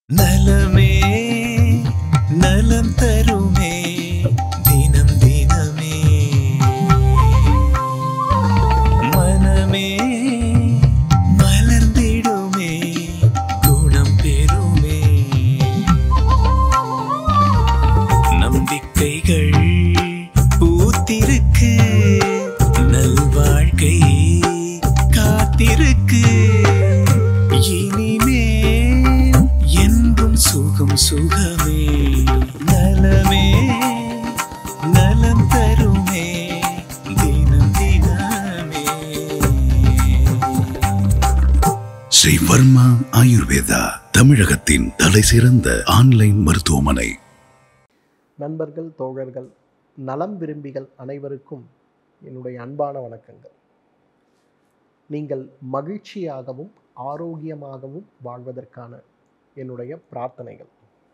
நலமே நலம் தருமே தினம் தினமே மனமே மலர்ந்திடுமே குணம் பெறுமே நம்பிக்கைகள் பூத்திருக்கு நல்வாழ்க்கை காத்திருக்கு இனிமேல் என்றும் சுகம் சுகமே நலமே நலம் தருமே தினம் தினமே ஸ்ரீ வர்மா ஆயுர்வேதா தமிழகத்தின் தலைசிறந்த ஆன்லைன் மருத்துவமனை நண்பர்கள் தோழர்கள் நலம் விரும்பிகள் அனைவருக்கும் என்னுடைய அன்பான வணக்கங்கள் நீங்கள் மகிழ்ச்சியாகவும் ஆரோக்கியமாகவும் வாழ்வதற்கான என்னுடைய பிரார்த்தனைகள்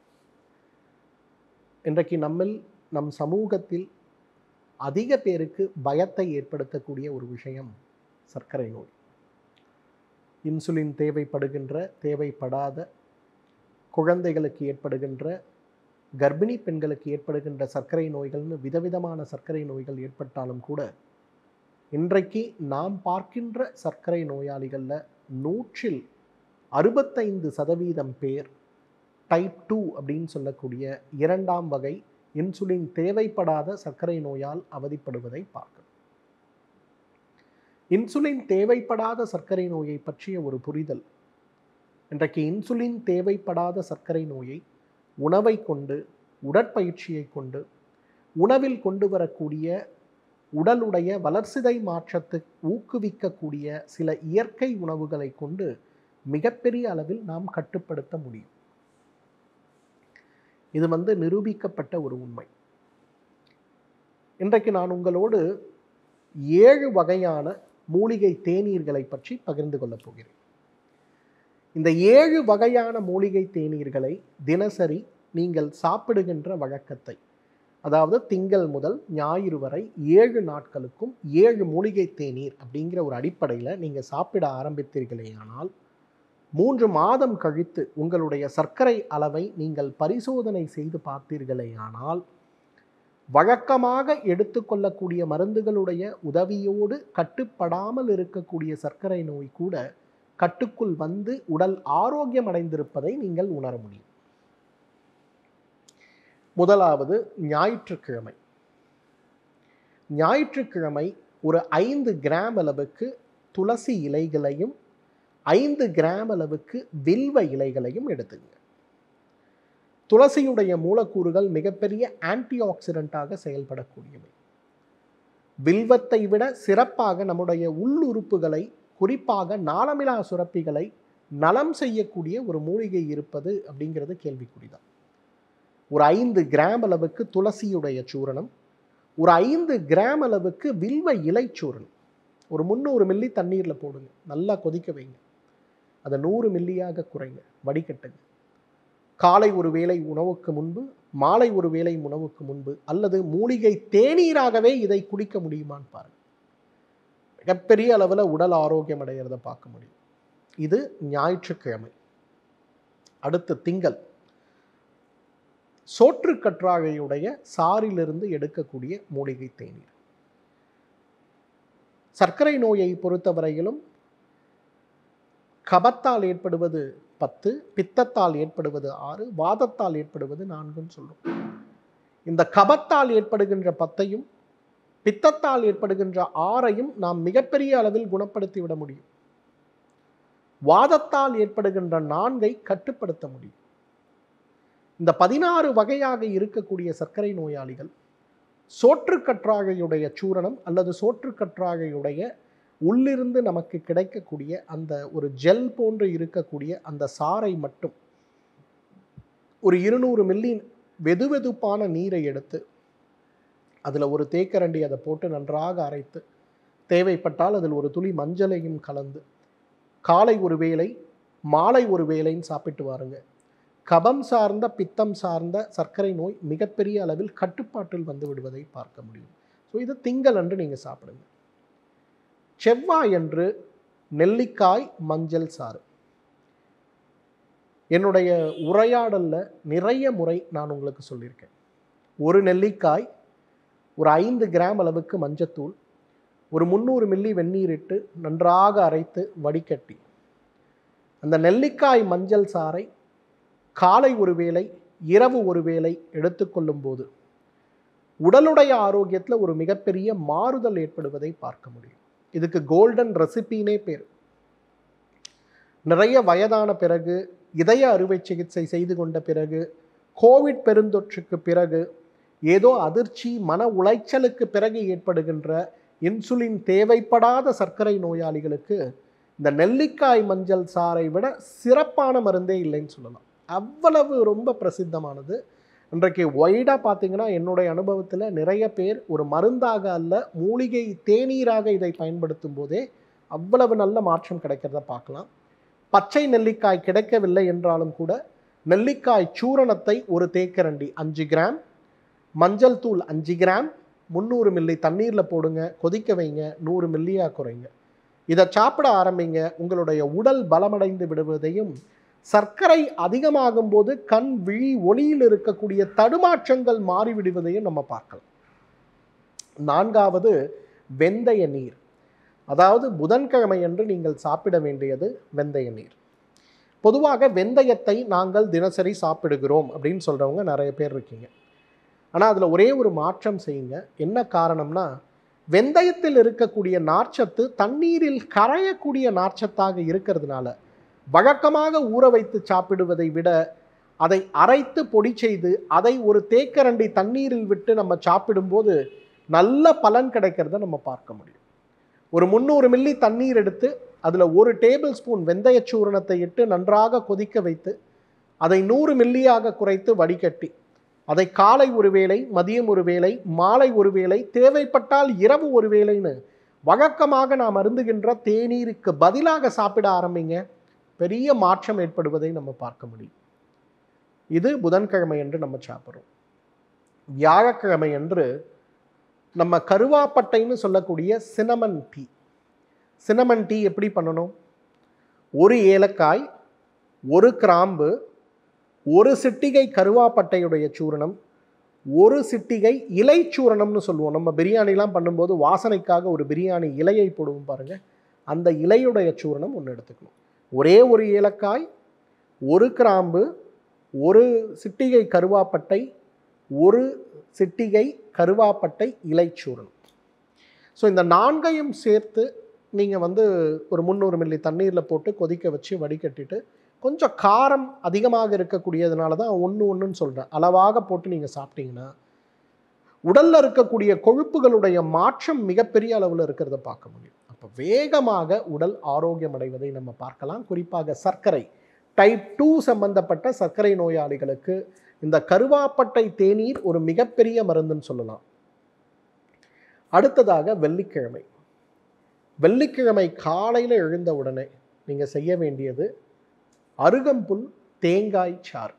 இன்றைக்கு நம்மில் நம் சமூகத்தில் அதிக பேருக்கு பயத்தை ஏற்படுத்தக்கூடிய ஒரு விஷயம் சர்க்கரை நோய் இன்சுலின் தேவைப்படுகின்ற தேவைப்படாத குழந்தைகளுக்கு ஏற்படுகின்ற கர்ப்பிணி பெண்களுக்கு ஏற்படுகின்ற சர்க்கரை நோய்கள்னு விதவிதமான சர்க்கரை நோய்கள் ஏற்பட்டாலும் கூட இன்றைக்கு நாம் பார்க்கின்ற சர்க்கரை நோயாளிகளில் நூற்றில் அறுபத்தைந்து சதவீதம் பேர் டைப் டூ அப்படின்னு சொல்லக்கூடிய இரண்டாம் வகை இன்சுலின் தேவைப்படாத சர்க்கரை நோயால் அவதிப்படுவதை பார்க்கிறோம் இன்சுலின் தேவைப்படாத சர்க்கரை நோயை பற்றிய ஒரு புரிதல் இன்றைக்கு இன்சுலின் தேவைப்படாத சர்க்கரை நோயை உணவை கொண்டு உடற்பயிற்சியை கொண்டு உணவில் கொண்டு வரக்கூடிய உடலுடைய வளர்சிதை மாற்றத்தை ஊக்குவிக்கக்கூடிய சில இயற்கை உணவுகளை கொண்டு மிகப்பெரிய அளவில் நாம் கட்டுப்படுத்த முடியும் இது வந்து நிரூபிக்கப்பட்ட ஒரு உண்மை இன்றைக்கு நான் உங்களோடு ஏழு வகையான மூலிகை தேநீர்களை பற்றி பகிர்ந்து கொள்ளப் போகிறேன் இந்த ஏழு வகையான மூலிகை தேநீர்களை தினசரி நீங்கள் சாப்பிடுகின்ற வழக்கத்தை அதாவது திங்கள் முதல் ஞாயிறு வரை ஏழு நாட்களுக்கும் ஏழு மூலிகை தேநீர் அப்படிங்கிற ஒரு அடிப்படையில் நீங்கள் சாப்பிட ஆரம்பித்தீர்களேயானால் மூன்று மாதம் கழித்து உங்களுடைய சர்க்கரை அளவை நீங்கள் பரிசோதனை செய்து பார்த்தீர்களேயானால் வழக்கமாக எடுத்துக்கொள்ளக்கூடிய மருந்துகளுடைய உதவியோடு கட்டுப்படாமல் இருக்கக்கூடிய சர்க்கரை நோய் கூட கட்டுக்குள் வந்து உடல் ஆரோக்கியம் அடைந்திருப்பதை நீங்கள் உணர முடியும் முதலாவது ஞாயிற்றுக்கிழமை ஞாயிற்றுக்கிழமை ஒரு ஐந்து கிராம் அளவுக்கு துளசி இலைகளையும் ஐந்து கிராம் அளவுக்கு வில்வ இலைகளையும் எடுத்துங்க துளசியுடைய மூலக்கூறுகள் மிகப்பெரிய ஆன்டி ஆக்சிடென்ட்டாக செயல்படக்கூடியவை வில்வத்தை விட சிறப்பாக நம்முடைய உள்ளுறுப்புகளை குறிப்பாக நாளமிலா சுரப்பிகளை நலம் செய்யக்கூடிய ஒரு மூலிகை இருப்பது அப்படிங்கிறது கேள்விக்குறிதான் ஒரு ஐந்து கிராம் அளவுக்கு துளசியுடைய சூரணம் ஒரு ஐந்து கிராம் அளவுக்கு வில்வ இலை சூரணம் ஒரு முந்நூறு மில்லி தண்ணீரில் போடுங்க நல்லா கொதிக்க வைங்க அதை நூறு மில்லியாக குறைங்க வடிகட்டுங்க காலை ஒரு வேளை உணவுக்கு முன்பு மாலை ஒரு வேளை உணவுக்கு முன்பு அல்லது மூலிகை தேநீராகவே இதை குடிக்க முடியுமான்னு பாருங்க மிகப்பெரிய அளவில் உடல் ஆரோக்கியம் அடைகிறத பார்க்க முடியும் இது ஞாயிற்றுக்கிழமை அடுத்து திங்கள் சோற்று கற்றாழையுடைய சாரிலிருந்து எடுக்கக்கூடிய மூலிகை தேநீர் சர்க்கரை நோயை பொறுத்தவரையிலும் கபத்தால் ஏற்படுவது பத்து பித்தத்தால் ஏற்படுவது ஆறு வாதத்தால் ஏற்படுவது நான்குன்னு சொல்லும் இந்த கபத்தால் ஏற்படுகின்ற பத்தையும் பித்தத்தால் ஏற்படுகின்ற ஆறையும் நாம் மிகப்பெரிய அளவில் குணப்படுத்தி விட முடியும் வாதத்தால் ஏற்படுகின்ற நான்கை கட்டுப்படுத்த முடியும் இந்த பதினாறு வகையாக இருக்கக்கூடிய சர்க்கரை நோயாளிகள் சோற்றுக்கற்றாழையுடைய சூரணம் அல்லது சோற்றுக்கற்றாழையுடைய உள்ளிருந்து நமக்கு கிடைக்கக்கூடிய அந்த ஒரு ஜெல் போன்று இருக்கக்கூடிய அந்த சாறை மட்டும் ஒரு இருநூறு மில்லி வெதுவெதுப்பான நீரை எடுத்து அதில் ஒரு தேக்கரண்டி அதை போட்டு நன்றாக அரைத்து தேவைப்பட்டால் அதில் ஒரு துளி மஞ்சளையும் கலந்து காலை ஒரு வேளை மாலை ஒரு வேளைன்னு சாப்பிட்டு வாருங்க கபம் சார்ந்த பித்தம் சார்ந்த சர்க்கரை நோய் மிகப்பெரிய அளவில் கட்டுப்பாட்டில் வந்து விடுவதை பார்க்க முடியும் ஸோ இது திங்கள் அன்று நீங்கள் சாப்பிடுங்க செவ்வாய் அன்று நெல்லிக்காய் மஞ்சள் சாறு என்னுடைய உரையாடலில் நிறைய முறை நான் உங்களுக்கு சொல்லியிருக்கேன் ஒரு நெல்லிக்காய் ஒரு ஐந்து கிராம் அளவுக்கு மஞ்சத்தூள் ஒரு முந்நூறு மில்லி வெந்நீர் இட்டு நன்றாக அரைத்து வடிகட்டி அந்த நெல்லிக்காய் மஞ்சள் சாறை காலை ஒரு வேளை இரவு ஒரு வேளை எடுத்துக்கொள்ளும் போது உடலுடைய ஆரோக்கியத்தில் ஒரு மிகப்பெரிய மாறுதல் ஏற்படுவதை பார்க்க முடியும் இதுக்கு கோல்டன் ரெசிபினே பேர் நிறைய வயதான பிறகு இதய அறுவை சிகிச்சை செய்து கொண்ட பிறகு கோவிட் பெருந்தொற்றுக்கு பிறகு ஏதோ அதிர்ச்சி மன உளைச்சலுக்கு பிறகு ஏற்படுகின்ற இன்சுலின் தேவைப்படாத சர்க்கரை நோயாளிகளுக்கு இந்த நெல்லிக்காய் மஞ்சள் சாறை விட சிறப்பான மருந்தே இல்லைன்னு சொல்லலாம் அவ்வளவு ரொம்ப பிரசித்தமானது இன்றைக்கு ஒய்டாக பார்த்தீங்கன்னா என்னுடைய அனுபவத்தில் நிறைய பேர் ஒரு மருந்தாக அல்ல மூலிகை தேநீராக இதை பயன்படுத்தும் போதே அவ்வளவு நல்ல மாற்றம் கிடைக்கிறத பார்க்கலாம் பச்சை நெல்லிக்காய் கிடைக்கவில்லை என்றாலும் கூட நெல்லிக்காய் சூரணத்தை ஒரு தேக்கரண்டி அஞ்சு கிராம் மஞ்சள் தூள் அஞ்சு கிராம் முந்நூறு மில்லி தண்ணீரில் போடுங்க கொதிக்க வைங்க நூறு மில்லியாக குறைங்க இதை சாப்பிட ஆரம்பிங்க உங்களுடைய உடல் பலமடைந்து விடுவதையும் சர்க்கரை அதிகமாகும் போது கண் விழி ஒளியில் இருக்கக்கூடிய தடுமாற்றங்கள் மாறிவிடுவதையும் நம்ம பார்க்கலாம் நான்காவது வெந்தய நீர் அதாவது புதன்கிழமை அன்று நீங்கள் சாப்பிட வேண்டியது வெந்தய நீர் பொதுவாக வெந்தயத்தை நாங்கள் தினசரி சாப்பிடுகிறோம் அப்படின்னு சொல்கிறவங்க நிறைய பேர் இருக்கீங்க ஆனால் அதில் ஒரே ஒரு மாற்றம் செய்யுங்க என்ன காரணம்னா வெந்தயத்தில் இருக்கக்கூடிய நார்ச்சத்து தண்ணீரில் கரையக்கூடிய நார்ச்சத்தாக இருக்கிறதுனால வழக்கமாக ஊற வைத்து சாப்பிடுவதை விட அதை அரைத்து பொடி செய்து அதை ஒரு தேக்கரண்டி தண்ணீரில் விட்டு நம்ம சாப்பிடும்போது நல்ல பலன் கிடைக்கிறத நம்ம பார்க்க முடியும் ஒரு முந்நூறு மில்லி தண்ணீர் எடுத்து அதில் ஒரு டேபிள் ஸ்பூன் வெந்தய சூரணத்தை இட்டு நன்றாக கொதிக்க வைத்து அதை நூறு மில்லியாக குறைத்து வடிகட்டி அதை காலை ஒரு வேளை மதியம் ஒரு வேளை மாலை ஒரு வேளை தேவைப்பட்டால் இரவு ஒரு வேளைன்னு வழக்கமாக நாம் அருந்துகின்ற தேநீருக்கு பதிலாக சாப்பிட ஆரம்பிங்க பெரிய மாற்றம் ஏற்படுவதை நம்ம பார்க்க முடியும் இது புதன்கிழமை என்று நம்ம சாப்பிட்றோம் வியாழக்கிழமை அன்று நம்ம கருவாப்பட்டைன்னு சொல்லக்கூடிய சினமன் டீ சினமன் டீ எப்படி பண்ணணும் ஒரு ஏலக்காய் ஒரு கிராம்பு ஒரு சிட்டிகை கருவாப்பட்டையுடைய சூரணம் ஒரு சிட்டிகை இலை சூரணம்னு சொல்லுவோம் நம்ம பிரியாணிலாம் பண்ணும்போது வாசனைக்காக ஒரு பிரியாணி இலையை போடுவோம் பாருங்க அந்த இலையுடைய சூரணம் ஒன்று எடுத்துக்கணும் ஒரே ஒரு ஏலக்காய் ஒரு கிராம்பு ஒரு சிட்டிகை கருவாப்பட்டை ஒரு சிட்டிகை கருவாப்பட்டை இலை சூரணம் ஸோ இந்த நான்கையும் சேர்த்து நீங்கள் வந்து ஒரு முந்நூறு மில்லி தண்ணீரில் போட்டு கொதிக்க வச்சு வடிகட்டிட்டு கொஞ்சம் காரம் அதிகமாக இருக்கக்கூடியதுனால தான் ஒன்று ஒன்றுன்னு சொல்கிறேன் அளவாக போட்டு நீங்கள் சாப்பிட்டீங்கன்னா உடலில் இருக்கக்கூடிய கொழுப்புகளுடைய மாற்றம் மிகப்பெரிய அளவில் இருக்கிறத பார்க்க முடியும் அப்போ வேகமாக உடல் ஆரோக்கியம் அடைவதை நம்ம பார்க்கலாம் குறிப்பாக சர்க்கரை டைப் டூ சம்பந்தப்பட்ட சர்க்கரை நோயாளிகளுக்கு இந்த கருவாப்பட்டை தேநீர் ஒரு மிகப்பெரிய மருந்துன்னு சொல்லலாம் அடுத்ததாக வெள்ளிக்கிழமை வெள்ளிக்கிழமை காலையில் எழுந்த உடனே நீங்கள் செய்ய வேண்டியது அருகம்புல் தேங்காய் சாறு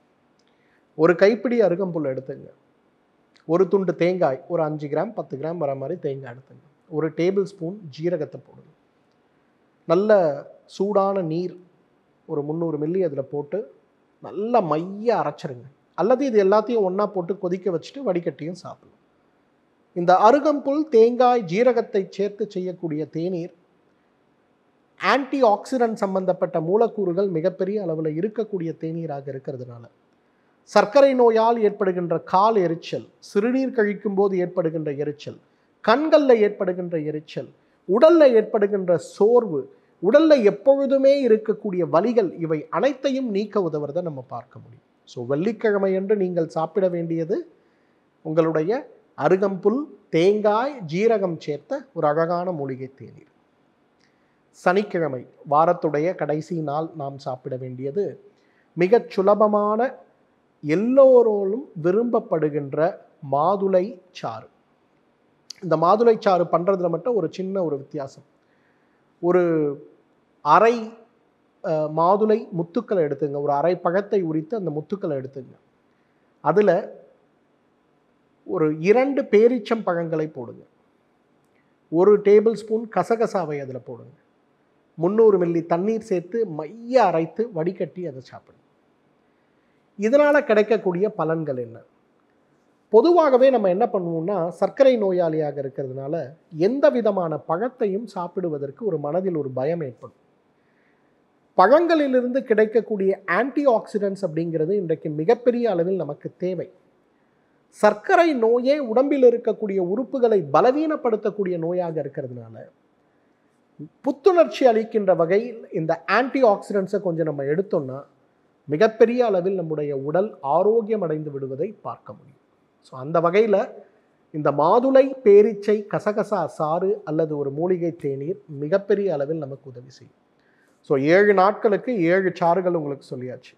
ஒரு கைப்பிடி அருகம்புல் எடுத்துங்க ஒரு துண்டு தேங்காய் ஒரு அஞ்சு கிராம் பத்து கிராம் வர மாதிரி தேங்காய் எடுத்துங்க ஒரு டேபிள் ஸ்பூன் ஜீரகத்தை போடுங்க நல்ல சூடான நீர் ஒரு முந்நூறு மில்லி அதில் போட்டு நல்லா மைய அரைச்சிருங்க அல்லது இது எல்லாத்தையும் ஒன்றா போட்டு கொதிக்க வச்சுட்டு வடிகட்டியும் சாப்பிடலாம் இந்த அருகம்புல் தேங்காய் ஜீரகத்தை சேர்த்து செய்யக்கூடிய தேநீர் ஆன்டி ஆக்சிடென்ட் சம்பந்தப்பட்ட மூலக்கூறுகள் மிகப்பெரிய அளவில் இருக்கக்கூடிய தேநீராக இருக்கிறதுனால சர்க்கரை நோயால் ஏற்படுகின்ற கால் எரிச்சல் சிறுநீர் கழிக்கும் போது ஏற்படுகின்ற எரிச்சல் கண்களில் ஏற்படுகின்ற எரிச்சல் உடலில் ஏற்படுகின்ற சோர்வு உடலில் எப்பொழுதுமே இருக்கக்கூடிய வலிகள் இவை அனைத்தையும் நீக்க உதவுறதை நம்ம பார்க்க முடியும் ஸோ வெள்ளிக்கிழமை என்று நீங்கள் சாப்பிட வேண்டியது உங்களுடைய அருகம்புல் தேங்காய் ஜீரகம் சேர்த்த ஒரு அழகான மூலிகை தேநீர் சனிக்கிழமை வாரத்துடைய கடைசி நாள் நாம் சாப்பிட வேண்டியது மிகச் சுலபமான எல்லோரோலும் விரும்பப்படுகின்ற மாதுளை சாறு இந்த மாதுளை சாறு பண்ணுறதுல மட்டும் ஒரு சின்ன ஒரு வித்தியாசம் ஒரு அரை அஹ், மாதுளை முத்துக்களை எடுத்துங்க ஒரு அரை பழத்தை உரித்து அந்த முத்துக்களை எடுத்துங்க அதில் ஒரு இரண்டு பேரீச்சம் பழங்களை போடுங்க ஒரு டேபிள் ஸ்பூன் கசகசாவை அதில் போடுங்க முந்நூறு மில்லி தண்ணீர் சேர்த்து மைய அரைத்து வடிகட்டி அதை சாப்பிடுங்க இதனால் கிடைக்கக்கூடிய பலன்கள் என்ன பொதுவாகவே நம்ம என்ன பண்ணுவோம்னா சர்க்கரை நோயாளியாக இருக்கிறதுனால எந்த விதமான பழத்தையும் சாப்பிடுவதற்கு ஒரு மனதில் ஒரு பயம் ஏற்படும் பழங்களிலிருந்து கிடைக்கக்கூடிய ஆன்டி ஆக்சிடென்ட்ஸ் அப்படிங்கிறது இன்றைக்கு மிகப்பெரிய அளவில் நமக்கு தேவை சர்க்கரை நோயே உடம்பில் இருக்கக்கூடிய உறுப்புகளை பலவீனப்படுத்தக்கூடிய நோயாக இருக்கிறதுனால புத்துணர்ச்சி அளிக்கின்ற வகையில் இந்த ஆன்டி ஆக்சிடென்ட்ஸை கொஞ்சம் நம்ம எடுத்தோம்னா மிகப்பெரிய அளவில் நம்முடைய உடல் ஆரோக்கியம் அடைந்து விடுவதை பார்க்க முடியும் ஸோ அந்த வகையில் இந்த மாதுளை பேரீச்சை கசகசா சாறு அல்லது ஒரு மூலிகை தேநீர் மிகப்பெரிய அளவில் நமக்கு உதவி செய்யும் ஸோ ஏழு நாட்களுக்கு ஏழு சாறுகள் உங்களுக்கு சொல்லியாச்சு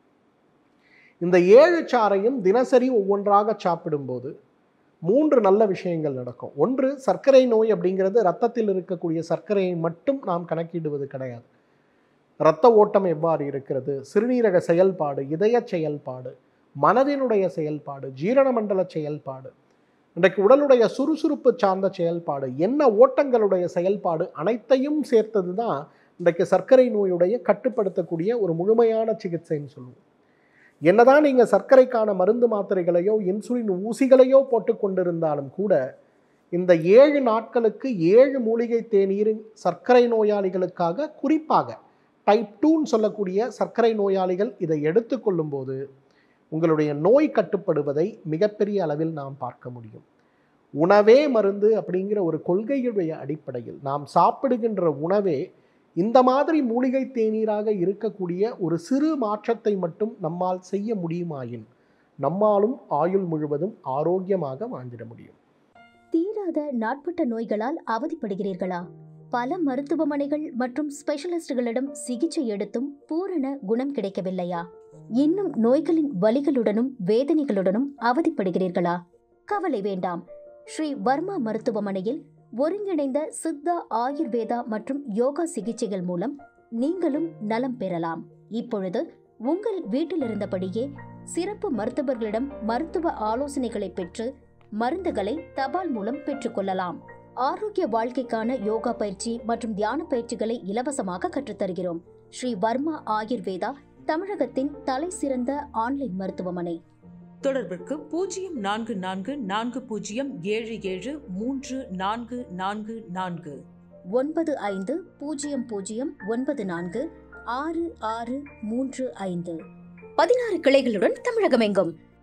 இந்த ஏழு சாறையும் தினசரி ஒவ்வொன்றாக சாப்பிடும்போது மூன்று நல்ல விஷயங்கள் நடக்கும் ஒன்று சர்க்கரை நோய் அப்படிங்கிறது ரத்தத்தில் இருக்கக்கூடிய சர்க்கரையை மட்டும் நாம் கணக்கிடுவது கிடையாது இரத்த ஓட்டம் எவ்வாறு இருக்கிறது சிறுநீரக செயல்பாடு இதய செயல்பாடு மனதினுடைய செயல்பாடு ஜீரண மண்டல செயல்பாடு இன்றைக்கு உடலுடைய சுறுசுறுப்பு சார்ந்த செயல்பாடு என்ன ஓட்டங்களுடைய செயல்பாடு அனைத்தையும் சேர்த்தது தான் இன்றைக்கு சர்க்கரை நோயுடைய கட்டுப்படுத்தக்கூடிய ஒரு முழுமையான சிகிச்சைன்னு சொல்லுவோம் என்னதான் நீங்கள் சர்க்கரைக்கான மருந்து மாத்திரைகளையோ இன்சுலின் ஊசிகளையோ போட்டு கொண்டிருந்தாலும் கூட இந்த ஏழு நாட்களுக்கு ஏழு மூலிகை தேநீர் சர்க்கரை நோயாளிகளுக்காக குறிப்பாக டைப் டூன்னு சொல்லக்கூடிய சர்க்கரை நோயாளிகள் இதை எடுத்துக்கொள்ளும் போது உங்களுடைய நோய் கட்டுப்படுவதை மிகப்பெரிய அளவில் நாம் பார்க்க முடியும் உணவே மருந்து அப்படிங்கிற ஒரு கொள்கையுடைய அடிப்படையில் நாம் சாப்பிடுகின்ற உணவே இந்த மாதிரி மூலிகை தேநீராக இருக்கக்கூடிய ஒரு சிறு மாற்றத்தை மட்டும் நம்மால் செய்ய முடியுமாயின் நம்மாலும் ஆயுள் முழுவதும் ஆரோக்கியமாக வாழ்ந்திட முடியும் தீராத நாட்பட்ட நோய்களால் அவதிப்படுகிறீர்களா பல மருத்துவமனைகள் மற்றும் ஸ்பெஷலிஸ்டுகளிடம் சிகிச்சை எடுத்தும் பூரண குணம் கிடைக்கவில்லையா இன்னும் நோய்களின் வலிகளுடனும் வேதனைகளுடனும் அவதிப்படுகிறீர்களா கவலை வேண்டாம் ஸ்ரீ வர்மா மருத்துவமனையில் ஒருங்கிணைந்த சித்தா ஆயுர்வேதா மற்றும் யோகா சிகிச்சைகள் மூலம் நீங்களும் நலம் பெறலாம் இப்பொழுது உங்கள் வீட்டில் இருந்தபடியே சிறப்பு மருத்துவர்களிடம் மருத்துவ ஆலோசனைகளை பெற்று மருந்துகளை தபால் மூலம் பெற்றுக்கொள்ளலாம் ஆரோக்கிய வாழ்க்கைக்கான யோகா பயிற்சி மற்றும் தியான பயிற்சிகளை இலவசமாக கற்றுத்தருகிறோம் ஸ்ரீ வர்மா ஆயுர்வேதா தமிழகத்தின் தலை சிறந்த ஆன்லைன் மருத்துவமனை தொடர்பிற்கு பூஜ்ஜியம் நான்கு நான்கு நான்கு பூஜ்ஜியம் ஏழு ஏழு மூன்று நான்கு நான்கு நான்கு ஒன்பது ஐந்து பூஜ்ஜியம் பூஜ்ஜியம் ஒன்பது நான்கு ஆறு ஆறு மூன்று ஐந்து பதினாறு கிளைகளுடன் தமிழகமெங்கும்